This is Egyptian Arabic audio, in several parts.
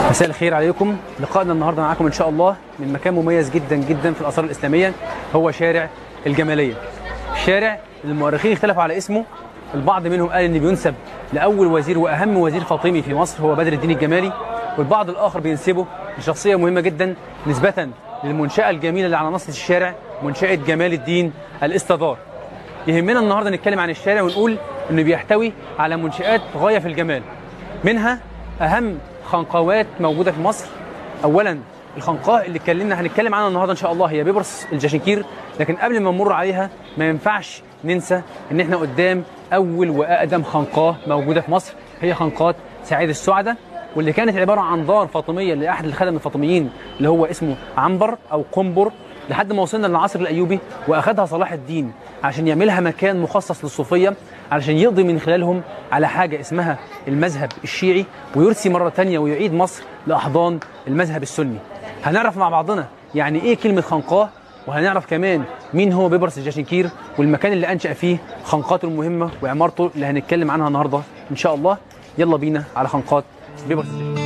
مساء الخير عليكم لقائنا النهارده معاكم ان شاء الله من مكان مميز جدا جدا في الاثار الاسلاميه هو شارع الجماليه الشارع اللي المؤرخين اختلفوا على اسمه البعض منهم قال ان بينسب لاول وزير واهم وزير فاطمي في مصر هو بدر الدين الجمالي والبعض الاخر بينسبه لشخصيه مهمه جدا نسبه للمنشاه الجميله اللي على نص الشارع منشاه جمال الدين الاستدار يهمنا النهارده نتكلم عن الشارع ونقول انه بيحتوي على منشآت غايه في الجمال منها اهم خنقوات موجوده في مصر اولا الخنقاء اللي اتكلمنا هنتكلم عنها النهارده ان شاء الله هي بيبرس الجاشنكير لكن قبل ما نمر عليها ما ينفعش ننسى ان احنا قدام اول واقدم خنقاه موجوده في مصر هي خنقات سعيد السعده واللي كانت عباره عن دار فاطميه لاحد الخدم الفاطميين اللي هو اسمه عنبر او قنبر لحد ما وصلنا للعصر الايوبي واخدها صلاح الدين عشان يعملها مكان مخصص للصوفيه علشان يقضي من خلالهم على حاجه اسمها المذهب الشيعي ويرسي مره ثانيه ويعيد مصر لاحضان المذهب السني. هنعرف مع بعضنا يعني ايه كلمه خنقاه وهنعرف كمان مين هو بيبرس الجاشنكير والمكان اللي انشا فيه خنقاته المهمه وعمارته اللي هنتكلم عنها النهارده ان شاء الله يلا بينا على خنقات بيبرس الجاشنكير.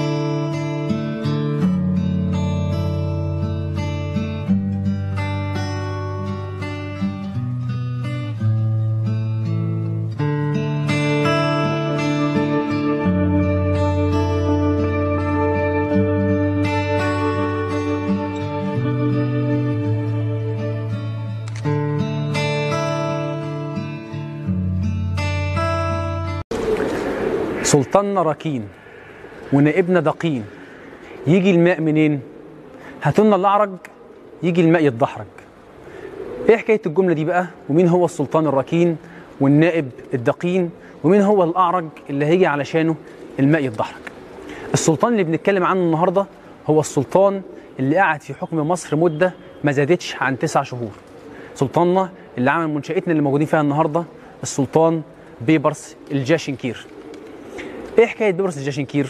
سلطاننا ركين ونائبنا دقين يجي الماء منين؟ هاتولنا الاعرج يجي الماء يتدحرج. ايه حكايه الجمله دي بقى؟ ومين هو السلطان الركين والنائب الدقين ومين هو الاعرج اللي هيجي علشانه الماء يتدحرج؟ السلطان اللي بنتكلم عنه النهارده هو السلطان اللي قعد في حكم مصر مده ما زادتش عن تسع شهور. سلطاننا اللي عمل منشأتنا اللي موجودين فيها النهارده السلطان بيبرس الجاشنكير. ايه حكايه بيبرس الجاشنكير؟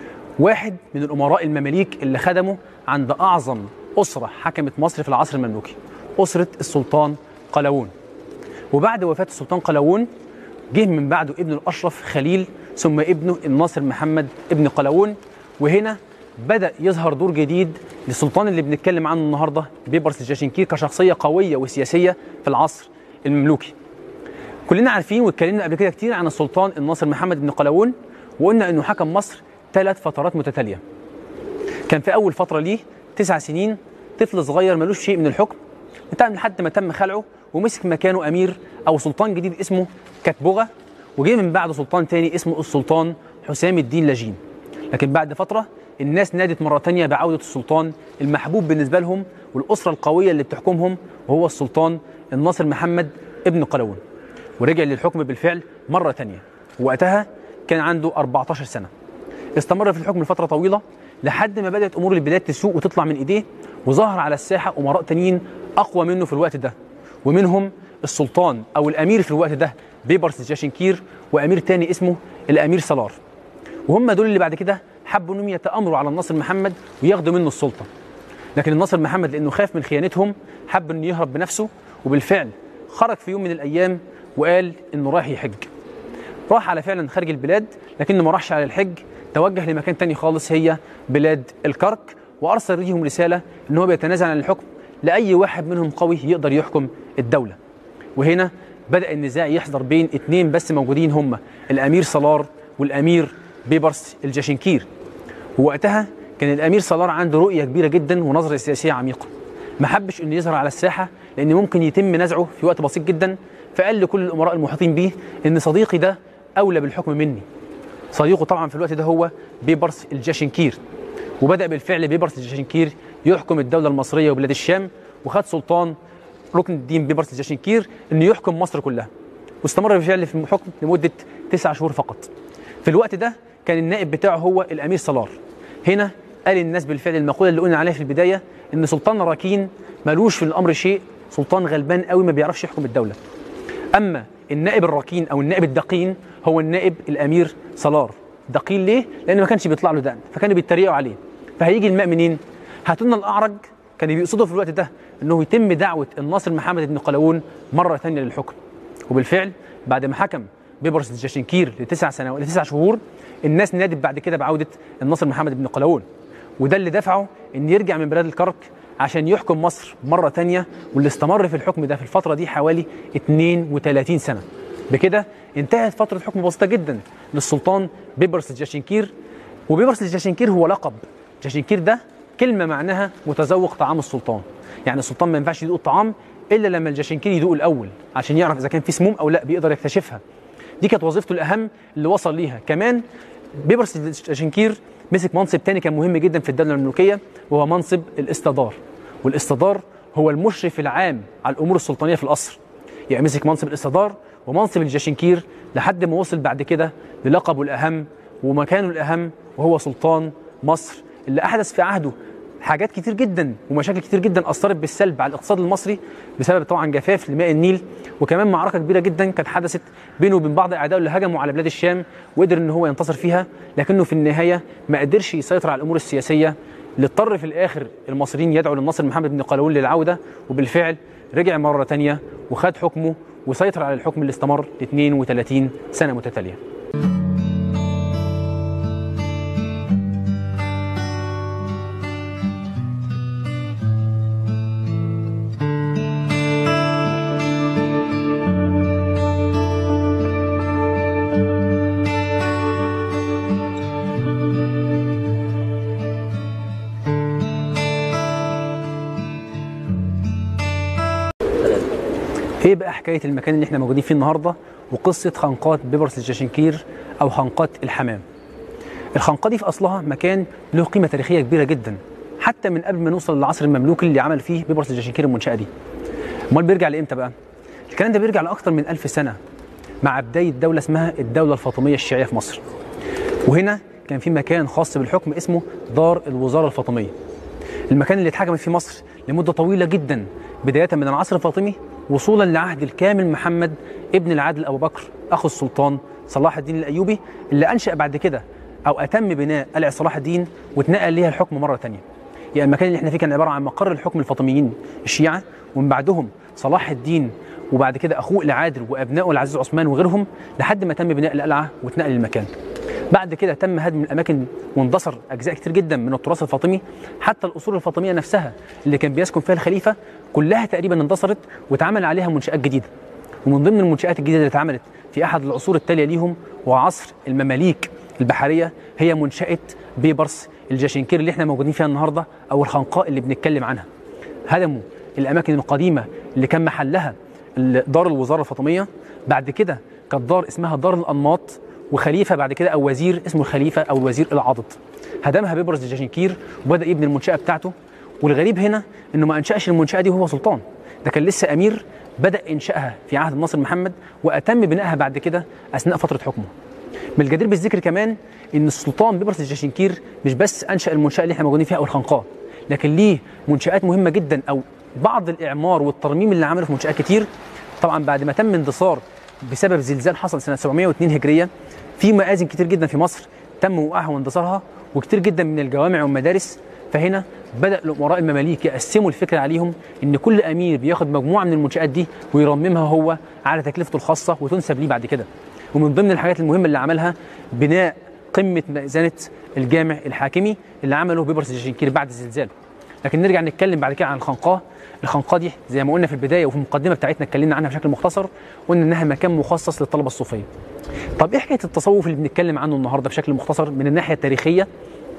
واحد من الامراء المماليك اللي خدموا عند اعظم اسره حكمت مصر في العصر المملوكي اسره السلطان قلاوون. وبعد وفاه السلطان قلاوون جه من بعده ابنه الاشرف خليل ثم ابنه الناصر محمد ابن قلاوون وهنا بدا يظهر دور جديد للسلطان اللي بنتكلم عنه النهارده بيبرس الجاشنكير كشخصيه قويه وسياسيه في العصر المملوكي. كلنا عارفين واتكلمنا قبل كده كتير عن السلطان الناصر محمد بن قلاوون وقلنا انه حكم مصر ثلاث فترات متتاليه. كان في اول فتره ليه تسع سنين طفل صغير ملوش شيء من الحكم لحد ما تم خلعه ومسك مكانه امير او سلطان جديد اسمه كتبغه وجه من بعده سلطان تاني اسمه السلطان حسام الدين لاجين. لكن بعد فتره الناس نادت مره تانية بعوده السلطان المحبوب بالنسبه لهم والاسره القويه اللي بتحكمهم وهو السلطان الناصر محمد ابن قلاوون. ورجع للحكم بالفعل مره تانية. وقتها كان عنده 14 سنه استمر في الحكم لفتره طويله لحد ما بدات امور البلاد تسوء وتطلع من ايديه وظهر على الساحه امراء تانيين اقوى منه في الوقت ده ومنهم السلطان او الامير في الوقت ده بيبرس الجاشنكير وامير تاني اسمه الامير سلار وهم دول اللي بعد كده حبوا انهم يتامروا على الناصر محمد وياخدوا منه السلطه لكن الناصر محمد لانه خاف من خيانتهم حب انه يهرب بنفسه وبالفعل خرج في يوم من الايام وقال انه رايح يحج راح على فعلا خارج البلاد لكنه ما راحش على الحج توجه لمكان تاني خالص هي بلاد الكرك وارسل ليهم رساله ان هو بيتنازل عن الحكم لاي واحد منهم قوي يقدر يحكم الدوله. وهنا بدا النزاع يحضر بين اثنين بس موجودين هم الامير سلار والامير بيبرس الجاشنكير. ووقتها كان الامير سلار عنده رؤيه كبيره جدا ونظره سياسيه عميقه. ما حبش انه يظهر على الساحه لان ممكن يتم نزعه في وقت بسيط جدا فقال لكل الامراء المحيطين بيه ان صديقي ده اولى بالحكم مني. صديقه طبعا في الوقت ده هو بيبرس الجاشنكير. وبدا بالفعل بيبرس الجاشنكير يحكم الدوله المصريه وبلاد الشام وخد سلطان ركن الدين بيبرس الجاشنكير انه يحكم مصر كلها. واستمر بالفعل في الحكم لمده تسع شهور فقط. في الوقت ده كان النائب بتاعه هو الامير سلار. هنا قال الناس بالفعل المقوله اللي قلنا عليها في البدايه ان سلطان راكين ملوش في الامر شيء سلطان غلبان قوي ما بيعرفش يحكم الدوله. اما النائب الركين او النائب الدقين هو النائب الامير سلار دقين ليه لان ما كانش بيطلع له دقن فكانوا بيتريقوا عليه فهيجي الماء منين هاتولنا الاعرج كان بيقصدوا في الوقت ده انه يتم دعوه الناصر محمد بن قلاوون مره ثانيه للحكم وبالفعل بعد ما حكم بيبرس الجاشنكير لتسع سنوات لتسع شهور الناس نادت بعد كده بعوده الناصر محمد بن قلاوون وده اللي دفعه ان يرجع من بلاد الكرك عشان يحكم مصر مره تانية واللي استمر في الحكم ده في الفتره دي حوالي 32 سنه بكده انتهت فتره حكم بسيطه جدا للسلطان بيبرس الجاشنكير وبيبرس الجاشنكير هو لقب جاشنكير ده كلمه معناها متذوق طعام السلطان يعني السلطان ما ينفعش يدوق الطعام الا لما الجاشنكير يدوق الاول عشان يعرف اذا كان في سموم او لا بيقدر يكتشفها دي كانت وظيفته الاهم اللي وصل ليها كمان بيبرس الجاشنكير مسك منصب تاني كان مهم جدا في الدوله المملوكيه وهو منصب الاستدار والاستدار هو المشرف العام على الامور السلطانيه في القصر يعني مسك منصب الاستدار ومنصب الجاشنكير لحد ما وصل بعد كده للقبه الاهم ومكانه الاهم وهو سلطان مصر اللي احدث في عهده حاجات كتير جدا ومشاكل كتير جدا اثرت بالسلب على الاقتصاد المصري بسبب طبعا جفاف لماء النيل وكمان معركه كبيره جدا كانت حدثت بينه وبين بعض اعدائه اللي هجموا على بلاد الشام وقدر ان هو ينتصر فيها لكنه في النهايه ما قدرش يسيطر على الامور السياسيه اللي اضطر في الاخر المصريين يدعوا للناصر محمد بن قلاوون للعوده وبالفعل رجع مره تانية وخد حكمه وسيطر على الحكم اللي استمر 32 سنه متتاليه ايه بقى حكايه المكان اللي احنا موجودين فيه النهارده وقصه خنقات بيبرس الجاشنكير او خنقات الحمام الخنقه دي في اصلها مكان له قيمه تاريخيه كبيره جدا حتى من قبل ما نوصل للعصر المملوكي اللي عمل فيه بيبرس الجاشنكير المنشاه دي امال بيرجع لامتى بقى الكلام ده بيرجع لاكثر من ألف سنه مع بدايه دوله اسمها الدوله الفاطميه الشيعيه في مصر وهنا كان في مكان خاص بالحكم اسمه دار الوزاره الفاطميه المكان اللي اتحكمت فيه مصر لمده طويله جدا بدايه من العصر الفاطمي وصولا لعهد الكامل محمد ابن العادل ابو بكر اخو السلطان صلاح الدين الايوبي اللي انشا بعد كده او اتم بناء قلعه صلاح الدين واتنقل ليها الحكم مره ثانيه يعني المكان اللي احنا فيه كان عباره عن مقر الحكم الفاطميين الشيعه ومن بعدهم صلاح الدين وبعد كده اخوه العادل وابنائه العزيز عثمان وغيرهم لحد ما تم بناء القلعه واتنقل المكان بعد كده تم هدم الاماكن واندثر اجزاء كتير جدا من التراث الفاطمي حتى القصور الفاطميه نفسها اللي كان بيسكن فيها الخليفه كلها تقريبا اندثرت واتعمل عليها منشات جديده ومن ضمن المنشات الجديده اللي اتعملت في احد العصور التاليه ليهم وعصر المماليك البحريه هي منشاه بيبرس الجاشنكير اللي احنا موجودين فيها النهارده او الخنقاء اللي بنتكلم عنها هدموا الاماكن القديمه اللي كان محلها دار الوزاره الفاطميه بعد كده كانت دار اسمها دار الانماط وخليفه بعد كده او وزير اسمه الخليفه او الوزير العاضد هدمها بيبرس الجاشنكير وبدا يبني المنشاه بتاعته والغريب هنا انه ما انشاش المنشاه دي وهو سلطان ده كان لسه امير بدا انشائها في عهد الناصر محمد واتم بنائها بعد كده اثناء فتره حكمه من الجدير بالذكر كمان ان السلطان بيبرس الجاشنكير مش بس انشا المنشاه اللي احنا موجودين فيها او الخنقاء لكن ليه منشات مهمه جدا او بعض الاعمار والترميم اللي عمله في منشات كتير طبعا بعد ما تم اندثار بسبب زلزال حصل سنه 702 هجريه في مآذن كتير جدا في مصر تم وقعها واندثارها وكتير جدا من الجوامع والمدارس فهنا بدا الامراء المماليك يقسموا الفكره عليهم ان كل امير بياخد مجموعه من المنشات دي ويرممها هو على تكلفته الخاصه وتنسب ليه بعد كده ومن ضمن الحاجات المهمه اللي عملها بناء قمه مأذنه الجامع الحاكمي اللي عمله بيبرس الجاشنكير بعد الزلزال لكن نرجع نتكلم بعد كده عن الخنقاه الخنقاه دي زي ما قلنا في البدايه وفي المقدمه بتاعتنا اتكلمنا عنها بشكل مختصر قلنا انها مكان مخصص للطلبه الصوفيه طب ايه حكايه التصوف اللي بنتكلم عنه النهارده بشكل مختصر من الناحيه التاريخيه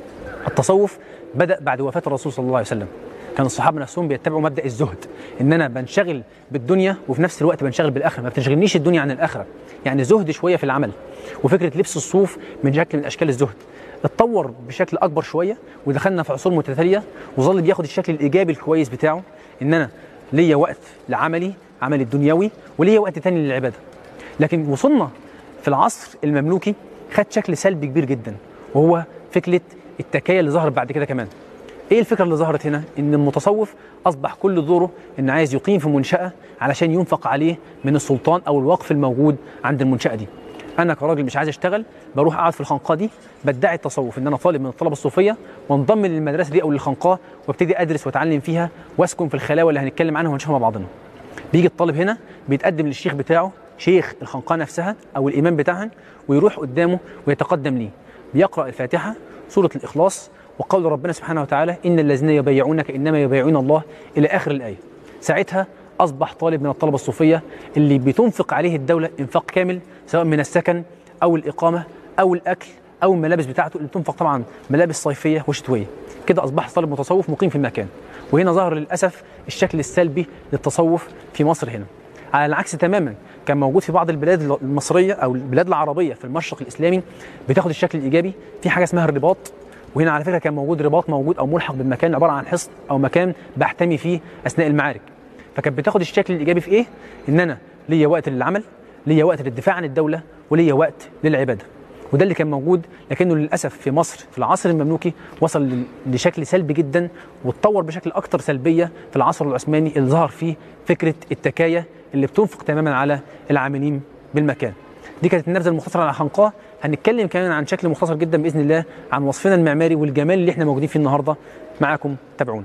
التصوف بدا بعد وفاه الرسول صلى الله عليه وسلم كان الصحابه نفسهم بيتبعوا مبدا الزهد ان انا بنشغل بالدنيا وفي نفس الوقت بنشغل بالاخره ما بتشغلنيش الدنيا عن الاخره يعني زهد شويه في العمل وفكره لبس الصوف من شكل من اشكال الزهد اتطور بشكل اكبر شويه ودخلنا في عصور متتاليه وظل بياخد الشكل الايجابي الكويس بتاعه ان انا ليا وقت لعملي عملي الدنيوي وليا وقت تاني للعباده لكن وصلنا في العصر المملوكي خد شكل سلبي كبير جدا وهو فكره التكايا اللي ظهرت بعد كده كمان ايه الفكره اللي ظهرت هنا ان المتصوف اصبح كل دوره ان عايز يقيم في منشاه علشان ينفق عليه من السلطان او الوقف الموجود عند المنشاه دي انا كراجل مش عايز اشتغل بروح اقعد في الخنقاه دي بدعي التصوف ان انا طالب من الطلبه الصوفيه وانضم للمدرسه دي او للخنقاه وابتدي ادرس واتعلم فيها واسكن في الخلاوه اللي هنتكلم عنها وهنشوفها مع بعضنا بيجي الطالب هنا بيتقدم للشيخ بتاعه شيخ الخنقاء نفسها او الامام بتاعها ويروح قدامه ويتقدم ليه بيقرا الفاتحه سوره الاخلاص وقول ربنا سبحانه وتعالى ان الذين يبايعونك انما يبايعون الله الى اخر الايه ساعتها اصبح طالب من الطلبه الصوفيه اللي بتنفق عليه الدوله انفاق كامل سواء من السكن او الاقامه او الاكل او الملابس بتاعته اللي بتنفق طبعا ملابس صيفيه وشتويه كده اصبح طالب متصوف مقيم في المكان وهنا ظهر للاسف الشكل السلبي للتصوف في مصر هنا على العكس تماما كان موجود في بعض البلاد المصريه او البلاد العربيه في المشرق الاسلامي بتاخد الشكل الايجابي في حاجه اسمها الرباط وهنا على فكره كان موجود رباط موجود او ملحق بالمكان عباره عن حصن او مكان بحتمي فيه اثناء المعارك فكانت بتاخد الشكل الايجابي في ايه ان انا ليا وقت للعمل ليا وقت للدفاع عن الدوله وليا وقت للعباده وده اللي كان موجود لكنه للاسف في مصر في العصر المملوكي وصل ل- لشكل سلبي جدا واتطور بشكل اكثر سلبيه في العصر العثماني اللي ظهر فيه فكره التكايه اللي بتنفق تماما على العاملين بالمكان. دي كانت النبذه المختصره على حنقاه هنتكلم كمان عن شكل مختصر جدا باذن الله عن وصفنا المعماري والجمال اللي احنا موجودين فيه النهارده معاكم تابعونا.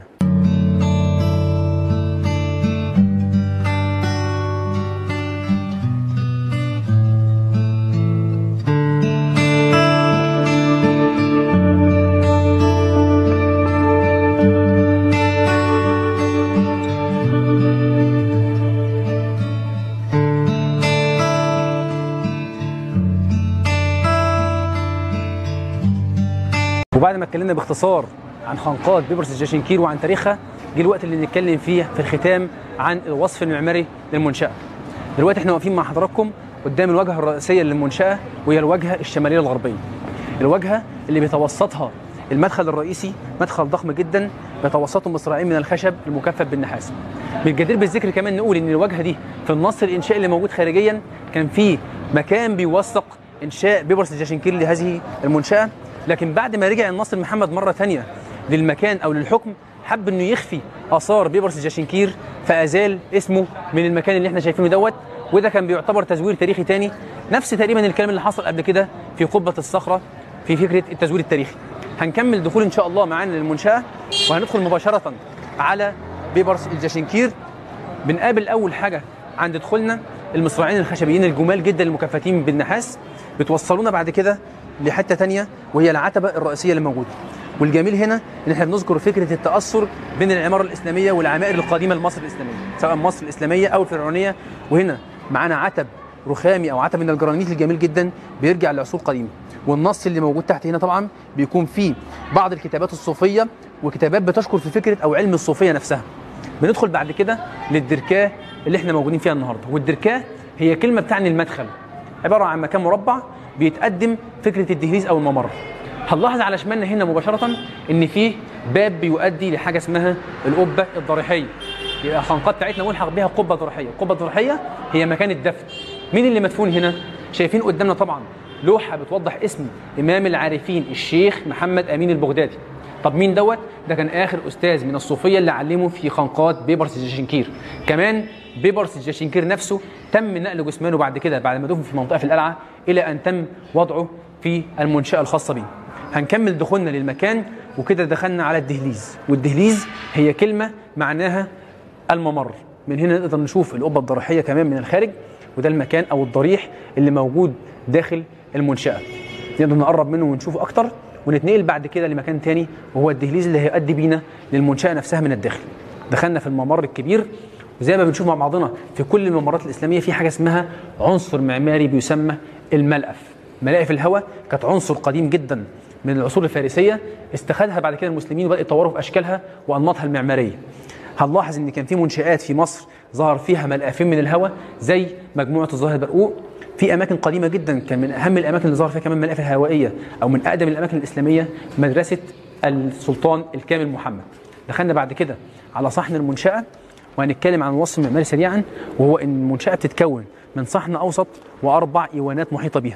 وبعد ما اتكلمنا باختصار عن خنقات بيبرس الجاشنكير وعن تاريخها جه الوقت اللي نتكلم فيه في الختام عن الوصف المعماري للمنشأة. دلوقتي احنا واقفين مع حضراتكم قدام الواجهة الرئيسية للمنشأة وهي الواجهة الشمالية الغربية. الواجهة اللي بيتوسطها المدخل الرئيسي مدخل ضخم جدا بيتوسطه مصراعين من الخشب المكفف بالنحاس. بالجدير بالذكر كمان نقول ان الواجهة دي في النص الانشائي اللي موجود خارجيا كان في مكان بيوثق انشاء بيبرس الجاشنكير لهذه المنشأة لكن بعد ما رجع الناصر محمد مرة ثانية للمكان أو للحكم حب إنه يخفي آثار بيبرس الجاشنكير فأزال اسمه من المكان اللي احنا شايفينه دوت وده كان بيعتبر تزوير تاريخي تاني نفس تقريبا الكلام اللي حصل قبل كده في قبة الصخرة في فكرة التزوير التاريخي هنكمل دخول إن شاء الله معانا للمنشأة وهندخل مباشرة على بيبرس الجاشنكير بنقابل اول حاجه عند دخولنا المصراعين الخشبيين الجمال جدا المكفتين بالنحاس بتوصلونا بعد كده لحته تانية وهي العتبه الرئيسيه اللي موجوده والجميل هنا ان احنا بنذكر فكره التاثر بين العماره الاسلاميه والعمائر القديمه لمصر الاسلاميه سواء مصر الاسلاميه او الفرعونيه وهنا معانا عتب رخامي او عتب من الجرانيت الجميل جدا بيرجع لعصور قديمه والنص اللي موجود تحت هنا طبعا بيكون فيه بعض الكتابات الصوفيه وكتابات بتشكر في فكره او علم الصوفيه نفسها بندخل بعد كده للدركاه اللي احنا موجودين فيها النهارده والدركاه هي كلمه بتعني المدخل عباره عن مكان مربع بيتقدم فكره الدهليز او الممر هنلاحظ على شمالنا هنا مباشره ان فيه باب بيؤدي لحاجه اسمها القبه الضريحيه يبقى الخنقات بتاعتنا ملحق بها قبه ضريحيه القبه الضريحيه هي مكان الدفن مين اللي مدفون هنا شايفين قدامنا طبعا لوحه بتوضح اسم امام العارفين الشيخ محمد امين البغدادي طب مين دوت ده كان اخر استاذ من الصوفيه اللي علمه في خنقات بيبرس الجاشنكير كمان بيبرس الجاشنكير نفسه تم نقل جثمانه بعد كده بعد ما دفن في منطقه في القلعه الى ان تم وضعه في المنشاه الخاصه بيه هنكمل دخولنا للمكان وكده دخلنا على الدهليز والدهليز هي كلمه معناها الممر من هنا نقدر نشوف القبه الضريحيه كمان من الخارج وده المكان او الضريح اللي موجود داخل المنشاه نقدر نقرب منه ونشوفه اكتر ونتنقل بعد كده لمكان تاني وهو الدهليز اللي هيؤدي بينا للمنشاه نفسها من الداخل دخلنا في الممر الكبير وزي ما بنشوف مع بعضنا في كل الممرات الاسلاميه في حاجه اسمها عنصر معماري بيسمى الملأف ملائف الهواء كانت عنصر قديم جدا من العصور الفارسيه استخدها بعد كده المسلمين وبدأوا يطوروا في اشكالها وانماطها المعماريه هنلاحظ ان كان في منشآت في مصر ظهر فيها ملأفين من الهواء زي مجموعه الظاهر البرقوق في اماكن قديمه جدا كان من اهم الاماكن اللي ظهر فيها كمان ملائف الهوائيه او من اقدم الاماكن الاسلاميه مدرسه السلطان الكامل محمد دخلنا بعد كده على صحن المنشاه وهنتكلم عن الوصف المعماري سريعا وهو ان المنشاه بتتكون من صحن اوسط واربع ايوانات محيطه بها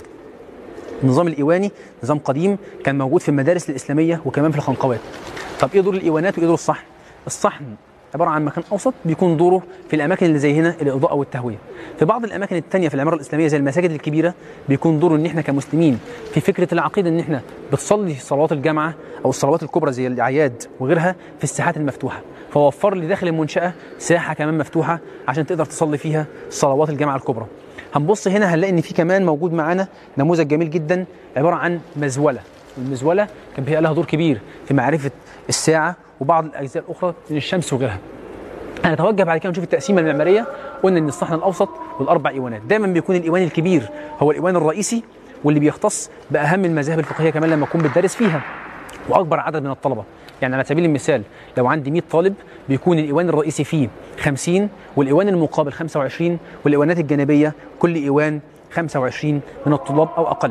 النظام الايواني نظام قديم كان موجود في المدارس الاسلاميه وكمان في الخنقوات طب ايه دور الايوانات وايه دور الصحن الصحن عباره عن مكان اوسط بيكون دوره في الاماكن اللي زي هنا الاضاءه والتهويه في بعض الاماكن الثانيه في العماره الاسلاميه زي المساجد الكبيره بيكون دوره ان احنا كمسلمين في فكره العقيده ان احنا بتصلي صلوات الجامعه او الصلوات الكبرى زي الاعياد وغيرها في الساحات المفتوحه فوفر لي داخل المنشاه ساحه كمان مفتوحه عشان تقدر تصلي فيها صلوات الجامعه الكبرى هنبص هنا هنلاقي ان في كمان موجود معانا نموذج جميل جدا عباره عن مزوله المزوله كان فيها لها دور كبير في معرفه الساعه وبعض الاجزاء الاخرى من الشمس وغيرها هنتوجه بعد كده نشوف التقسيمه المعماريه قلنا ان الصحن الاوسط والاربع ايوانات دايما بيكون الايوان الكبير هو الايوان الرئيسي واللي بيختص باهم المذاهب الفقهيه كمان لما اكون بتدرس فيها واكبر عدد من الطلبه يعني على سبيل المثال لو عندي 100 طالب بيكون الايوان الرئيسي فيه 50 والايوان المقابل 25 والايوانات الجانبيه كل ايوان 25 من الطلاب او اقل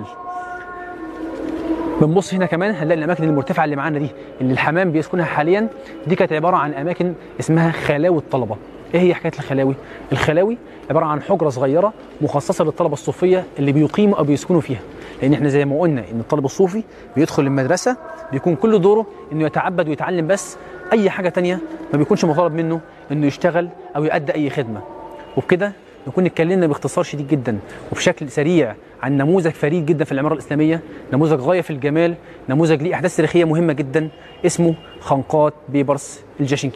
بنبص هنا كمان هنلاقي الاماكن المرتفعه اللي معانا دي اللي الحمام بيسكنها حاليا دي كانت عباره عن اماكن اسمها خلاوي الطلبه ايه هي حكايه الخلاوي الخلاوي عباره عن حجره صغيره مخصصه للطلبه الصوفيه اللي بيقيموا او بيسكنوا فيها لان احنا زي ما قلنا ان الطالب الصوفي بيدخل المدرسه بيكون كل دوره انه يتعبد ويتعلم بس اي حاجه تانية ما بيكونش مطالب منه انه يشتغل او يؤدي اي خدمه وبكده نكون اتكلمنا باختصار شديد جدا وبشكل سريع عن نموذج فريد جدا في العماره الاسلاميه نموذج غايه في الجمال نموذج ليه احداث تاريخيه مهمه جدا اسمه خنقات بيبرس الجاشنكي